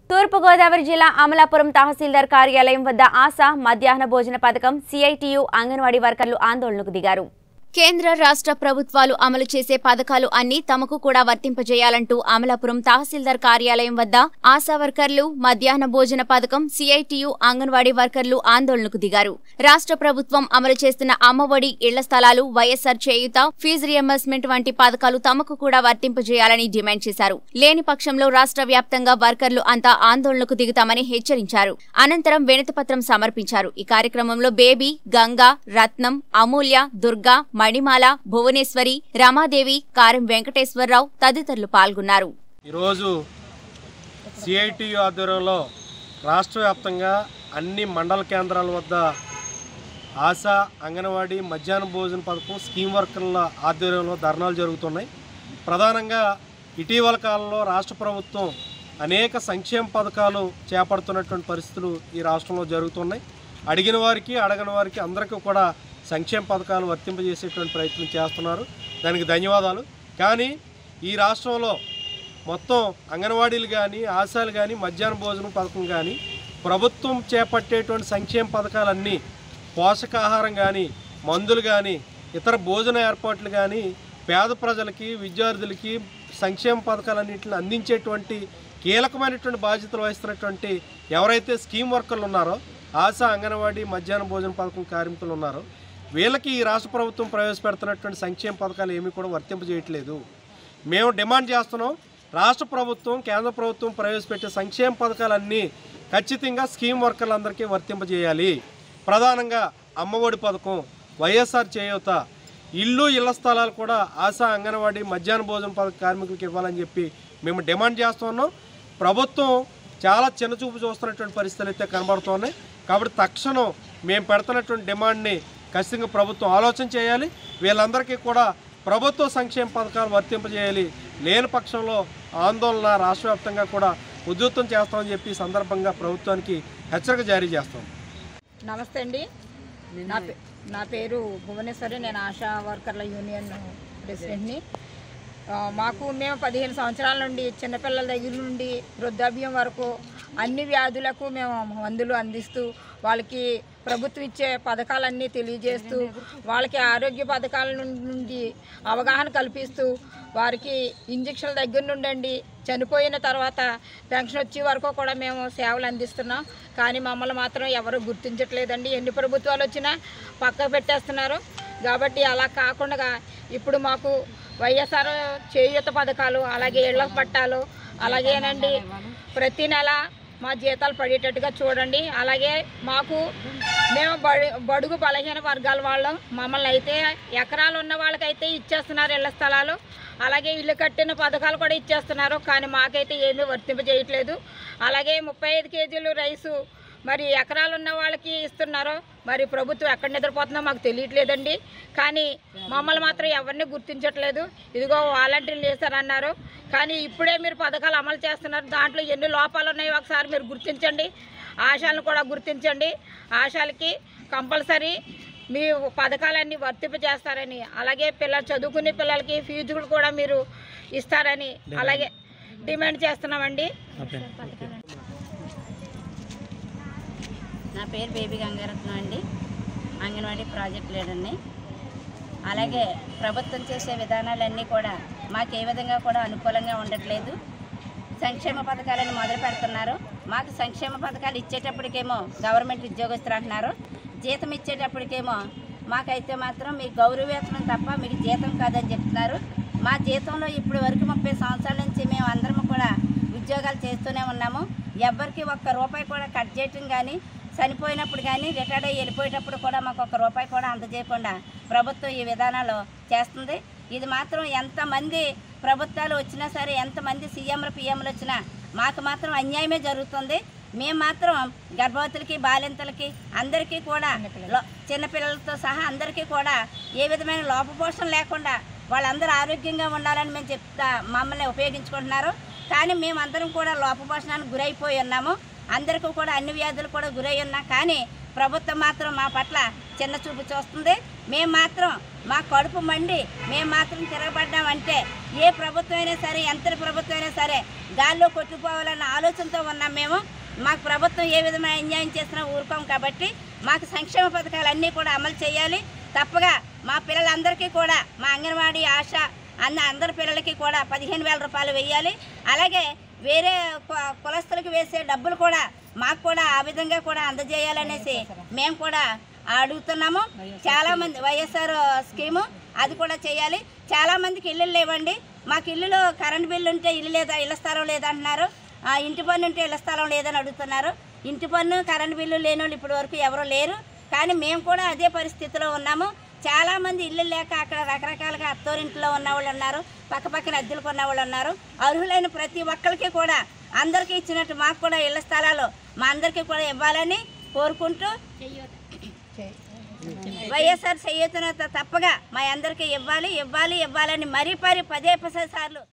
తూర్పుగోదావరి జిల్లా అమలాపురం తహసీల్దార్ కార్యాలయం వద్ద ఆశ మధ్యాహ్న భోజన పథకం సిఐటియు అంగన్వాడీ వర్కర్లు ఆందోళనకు దిగారు కేంద్ర రాష్ట్ర ప్రభుత్వాలు అమలు చేసే పథకాలు అన్ని తమకు కూడా వర్తింపజేయాలంటూ అమలాపురం తహసీల్దార్ కార్యాలయం వద్ద ఆశా వర్కర్లు మధ్యాహ్న భోజన పథకం సిఐటియు అంగన్వాడీ వర్కర్లు ఆందోళనకు దిగారు రాష్ట్ర ప్రభుత్వం అమలు చేస్తున్న అమ్మఒడి ఇళ్ల స్థలాలు వైఎస్ఆర్ చేయుత ఫీజు రియంబర్స్మెంట్ వంటి పథకాలు తమకు కూడా వర్తింపజేయాలని డిమాండ్ చేశారు లేని పక్షంలో రాష్ట్ర వ్యాప్తంగా వర్కర్లు అంతా ఆందోళనకు దిగుతామని హెచ్చరించారు అనంతరం వినతిపత్రం సమర్పించారు ఈ కార్యక్రమంలో బేబీ గంగా రత్నం అమూల్య దుర్గా మణిమాల భువనేశ్వరి రమాదేవి కారం వెంకటేశ్వరరావు తదితరులు పాల్గొన్నారు ఈరోజు సిఐటియు ఆధ్వర్యంలో రాష్ట్ర వ్యాప్తంగా అన్ని మండల కేంద్రాల వద్ద ఆశా అంగన్వాడీ మధ్యాహ్న భోజన పథకం స్కీమ్ వర్కర్ల ఆధ్వర్యంలో ధర్నాలు జరుగుతున్నాయి ప్రధానంగా ఇటీవల కాలంలో రాష్ట్ర ప్రభుత్వం అనేక సంక్షేమ పథకాలు చేపడుతున్నటువంటి పరిస్థితులు ఈ రాష్ట్రంలో జరుగుతున్నాయి అడిగిన వారికి అడగని వారికి అందరికీ కూడా సంక్షేమ పథకాలు వర్తింపజేసేటువంటి ప్రయత్నం చేస్తున్నారు దానికి ధన్యవాదాలు కానీ ఈ రాష్ట్రంలో మొత్తం అంగన్వాడీలు కానీ ఆశాలు కానీ మధ్యాహ్న భోజనం పథకం కానీ ప్రభుత్వం చేపట్టేటువంటి సంక్షేమ పథకాలన్నీ పోషకాహారం కానీ మందులు కానీ ఇతర భోజన ఏర్పాట్లు కానీ పేద ప్రజలకి విద్యార్థులకి సంక్షేమ పథకాలన్నింటిని అందించేటువంటి కీలకమైనటువంటి బాధ్యతలు వహిస్తున్నటువంటి ఎవరైతే స్కీమ్ వర్కర్లు ఉన్నారో ఆశా అంగన్వాడీ మధ్యాహ్న భోజన పథకం కార్మికులు ఉన్నారో వీళ్ళకి ఈ రాష్ట్ర ప్రభుత్వం ప్రవేశపెడుతున్నటువంటి సంక్షేమ పథకాలు ఏమీ కూడా వర్తింపజేయట్లేదు మేము డిమాండ్ చేస్తున్నాం రాష్ట్ర ప్రభుత్వం కేంద్ర ప్రభుత్వం ప్రవేశపెట్టే సంక్షేమ పథకాలన్నీ ఖచ్చితంగా స్కీమ్ వర్కర్లందరికీ వర్తింపజేయాలి ప్రధానంగా అమ్మఒడి పథకం వైఎస్ఆర్ చేయూత ఇల్లు ఇళ్ల స్థలాలు కూడా ఆశా అంగన్వాడీ మధ్యాహ్న భోజన పథక కార్మికులకు ఇవ్వాలని చెప్పి మేము డిమాండ్ చేస్తున్నాం ప్రభుత్వం చాలా చిన్నచూపు చూస్తున్నటువంటి పరిస్థితులు అయితే కనబడుతున్నాయి కాబట్టి తక్షణం మేము పెడుతున్నటువంటి డిమాండ్ని ఖచ్చితంగా ప్రభుత్వం ఆలోచన చేయాలి వీళ్ళందరికీ కూడా ప్రభుత్వ సంక్షేమ పథకాలు వర్తింపజేయాలి లేని పక్షంలో ఆందోళన రాష్ట్ర వ్యాప్తంగా కూడా ఉధృతం చేస్తామని చెప్పి ఈ సందర్భంగా ప్రభుత్వానికి హెచ్చరిక జారీ చేస్తాం నమస్తే అండి నా పే- నా పేరు భువనేశ్వరి నేను ఆశా వర్కర్ల యూనియన్ ప్రెసిడెంట్ని ఆ, మాకు మేము పదిహేను సంవత్సరాల నుండి చిన్నపిల్లల దగ్గర నుండి వృద్ధాప్యం వరకు అన్ని వ్యాధులకు మేము మందులు అందిస్తూ వాళ్ళకి ప్రభుత్వం ఇచ్చే పథకాలన్నీ తెలియజేస్తూ వాళ్ళకి ఆరోగ్య పథకాల నుండి అవగాహన కల్పిస్తూ వారికి ఇంజక్షన్ల దగ్గర నుండి చనిపోయిన తర్వాత పెన్షన్ వచ్చే వరకు కూడా మేము సేవలు అందిస్తున్నాం కానీ మమ్మల్ని మాత్రం ఎవరు గుర్తించట్లేదండి ఎన్ని ప్రభుత్వాలు వచ్చినా పక్క పెట్టేస్తున్నారు కాబట్టి అలా కాకుండా ఇప్పుడు మాకు వైఎస్ఆర్ చేయూత పథకాలు అలాగే ఇళ్ల పట్టాలు అలాగేనండి ప్రతి నెల మా జీతాలు పడేటట్టుగా చూడండి అలాగే మాకు మేము బడు బడుగు బలహీన వర్గాల వాళ్ళం మమ్మల్ని అయితే ఎకరాలు ఉన్న వాళ్ళకైతే ఇచ్చేస్తున్నారు ఇళ్ల స్థలాలు అలాగే ఇల్లు కట్టిన పథకాలు కూడా ఇచ్చేస్తున్నారు కానీ మాకైతే ఏమీ వర్తింపజేయట్లేదు అలాగే ముప్పై ఐదు కేజీలు రైసు మరి ఎకరాలు ఉన్న వాళ్ళకి ఇస్తున్నారు మరి ప్రభుత్వం ఎక్కడ నిద్రపోతుందో మాకు తెలియట్లేదండి కానీ మమ్మల్ని మాత్రం ఎవరిని గుర్తించట్లేదు ఇదిగో వాలంటీర్లు చేస్తారన్నారు కానీ ఇప్పుడే మీరు పథకాలు అమలు చేస్తున్నారు దాంట్లో ఎన్ని లోపాలు ఉన్నాయో ఒకసారి మీరు గుర్తించండి ఆశాలను కూడా గుర్తించండి ఆశాలకి కంపల్సరీ మీ పథకాలన్నీ వర్తింపజేస్తారని అలాగే పిల్లలు చదువుకునే పిల్లలకి ఫీజులు కూడా మీరు ఇస్తారని అలాగే డిమాండ్ చేస్తున్నామండి నా పేరు బేబీ గంగారత్నం అండి అంగన్వాడీ ప్రాజెక్ట్ లీడర్ని అలాగే ప్రభుత్వం చేసే విధానాలన్నీ కూడా మాకు ఏ విధంగా కూడా అనుకూలంగా ఉండట్లేదు సంక్షేమ పథకాలను మొదలు పెడుతున్నారు మాకు సంక్షేమ పథకాలు ఇచ్చేటప్పటికేమో గవర్నమెంట్ ఉద్యోగస్తులు అంటున్నారు జీతం ఇచ్చేటప్పటికేమో మాకైతే మాత్రం మీ గౌరవేతనం తప్ప మీకు జీతం కాదని చెప్తున్నారు మా జీతంలో ఇప్పటి వరకు ముప్పై సంవత్సరాల నుంచి మేము అందరం కూడా ఉద్యోగాలు చేస్తూనే ఉన్నాము ఎవ్వరికి ఒక్క రూపాయి కూడా కట్ చేయటం కానీ చనిపోయినప్పుడు కానీ రిటైర్డ్ అయ్యి వెళ్ళిపోయేటప్పుడు కూడా మాకు ఒక్క రూపాయి కూడా అందజేయకుండా ప్రభుత్వం ఈ విధానాలు చేస్తుంది ఇది మాత్రం ఎంతమంది ప్రభుత్వాలు వచ్చినా సరే ఎంతమంది సీఎంలు పిఎంలు వచ్చినా మాకు మాత్రం అన్యాయమే జరుగుతుంది మేము మాత్రం గర్భవతులకి బాలింతలకి అందరికీ కూడా లో- చిన్నపిల్లలతో సహా అందరికీ కూడా ఏ విధమైన లోపపోషణ లేకుండా వాళ్ళందరూ ఆరోగ్యంగా ఉండాలని మేము చెప్తా మమ్మల్ని ఉపయోగించుకుంటున్నారు కానీ మేమందరం కూడా లోపపోషణానికి గురైపోయి ఉన్నాము అందరికీ కూడా అన్ని వ్యాధులు కూడా గురై ఉన్నా కానీ ప్రభుత్వం మాత్రం మా పట్ల చిన్న చూపు చూస్తుంది మేము మాత్రం మా కడుపు మండి మేము మాత్రం తిరగబడ్డామంటే ఏ ప్రభుత్వం అయినా సరే ఎంత ప్రభుత్వం అయినా సరే గాల్లో కొట్టుకుపోవాలన్న ఆలోచనతో ఉన్నాం మేము మాకు ప్రభుత్వం ఏ విధమైన అన్యాయం చేసినా ఊరుకోం కాబట్టి మాకు సంక్షేమ పథకాలన్నీ కూడా అమలు చేయాలి తప్పగా మా పిల్లలందరికీ కూడా మా అంగన్వాడీ ఆశ అన్న అందరి పిల్లలకి కూడా పదిహేను వేల రూపాయలు వేయాలి అలాగే వేరే కు- కులస్తులకు వేసే డబ్బులు కూడా మాకు కూడా ఆ విధంగా కూడా అందజేయాలనేసి మేము కూడా అడుగుతున్నాము చాలా మంది వైఎస్ఆర్ స్కీము అది కూడా చేయాలి చాలా మందికి ఇల్లు లేవండి మాకు ఇల్లులో కరెంట్ బిల్లు ఉంటే ఇల్లు లేదా ఇళ్ల స్థలం లేదంటున్నారు ఆ, ఇంటి పన్ను ఉంటే ఇళ్ల స్థలం లేదని అడుగుతున్నారు ఇంటి పన్ను కరెంట్ బిల్లు లేని వాళ్ళు ఇప్పటి వరకు ఎవరు లేరు కానీ మేము కూడా అదే పరిస్థితిలో ఉన్నాము చాలా మంది ఇల్లు లేక అక్కడ రకరకాలుగా అత్తోరింట్లో ఉన్న వాళ్ళు ఉన్నారు పక్క పక్కన అద్దెలకు ఉన్న వాళ్ళు ఉన్నారు అర్హులైన ప్రతి ఒక్కరికి కూడా అందరికీ ఇచ్చినట్టు మాకు కూడా ఇళ్ల స్థలాలు మా అందరికీ కూడా ఇవ్వాలని కోరుకుంటూ వైఎస్ఆర్ చేయూతన తప్పగా మా అందరికీ ఇవ్వాలి ఇవ్వాలి ఇవ్వాలని మరీ పరి పదే పదే సార్లు